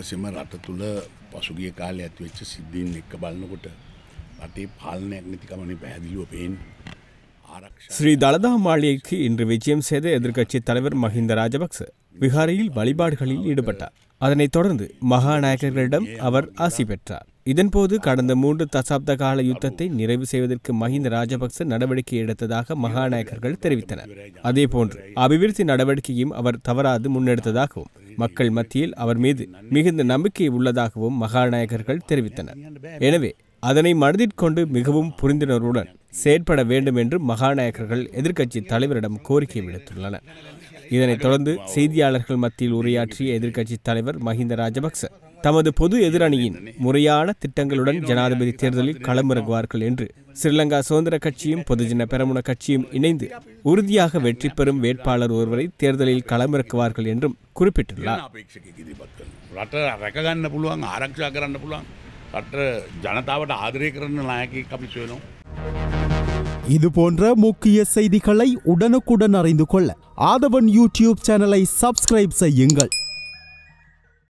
වසම රට තුළ පසුගිය කාලය ඇතිවෙච්ච සිද්ධීන් එක්ක බලන්නකොට රටේ පාලනයක් නැතිකමනේ පැහැදිලිව පේෙන් ආරක්ෂ ஸ்ரீ தலதா மாளிகைக்கு இன்று விஜயம் செய்த எதிர்க்கட்சித் தலைவர் மஹிந்த ராஜபக்ச விகாரையில் வழிபாடுகளில் ஈடுபட்டார் அதனைத் தொடர்ந்து மகாநாயகர்களிடம் அவர் ஆசி பெற்றார் இதன்போது கடந்த மூன்று தசாப்த கால யுத்தத்தை நிறைவு செய்வதற்கு மஹிந்த ராஜபக்ச நடவடிக்கை எடுத்ததாக மகாநாயகர்கள் தெரிவித்தனர் அதேபோன்று அபிவிருத்தி நடவடிக்கையும் அவர் தவறாது முன்னெடுத்ததாகவும் மக்கள் மத்தியில் அவர் மீது மிகுந்த நம்பிக்கை உள்ளதாகவும் மகாநாயகர்கள் தெரிவித்தனர் எனவே அதனை மனதிற்கொண்டு மிகவும் புரிந்துணர்வுடன் செயற்பட வேண்டும் என்று மகாநாயகர்கள் எதிர்க்கட்சி தலைவரிடம் கோரிக்கை விடுத்துள்ளனர் இதனைத் தொடர்ந்து செய்தியாளர்கள் மத்தியில் உரையாற்றிய எதிர்க்கட்சி தலைவர் மஹிந்த ராஜபக்ச தமது பொது எதிரணியின் முறையான திட்டங்களுடன் ஜனாதிபதி தேர்தலில் களமிறங்குவார்கள் என்று ஸ்ரீலங்கா சுதந்திர கட்சியும் பொதுஜன பெரமுன கட்சியும் இணைந்து உறுதியாக வெற்றி பெறும் வேட்பாளர் ஒருவரை தேர்தலில் களமிறக்குவார்கள் என்றும் குறிப்பிட்டுள்ளார் අපේක්ෂක ඉදිරිපත් කරන. රට රැකගන්න පුළුවන් ආරක්ෂා කරන්න පුළුවන් රට ජනතාවට ආදරය කරන්න නායක අපි සයනවා. இது போன்ற முக்கிய செய்திகளை உடனுக்குடன் அறிந்து கொள்ள ஆதவன் யூடியூப் சேனலை சப்ஸ்கிரைப் செய்யுங்கள்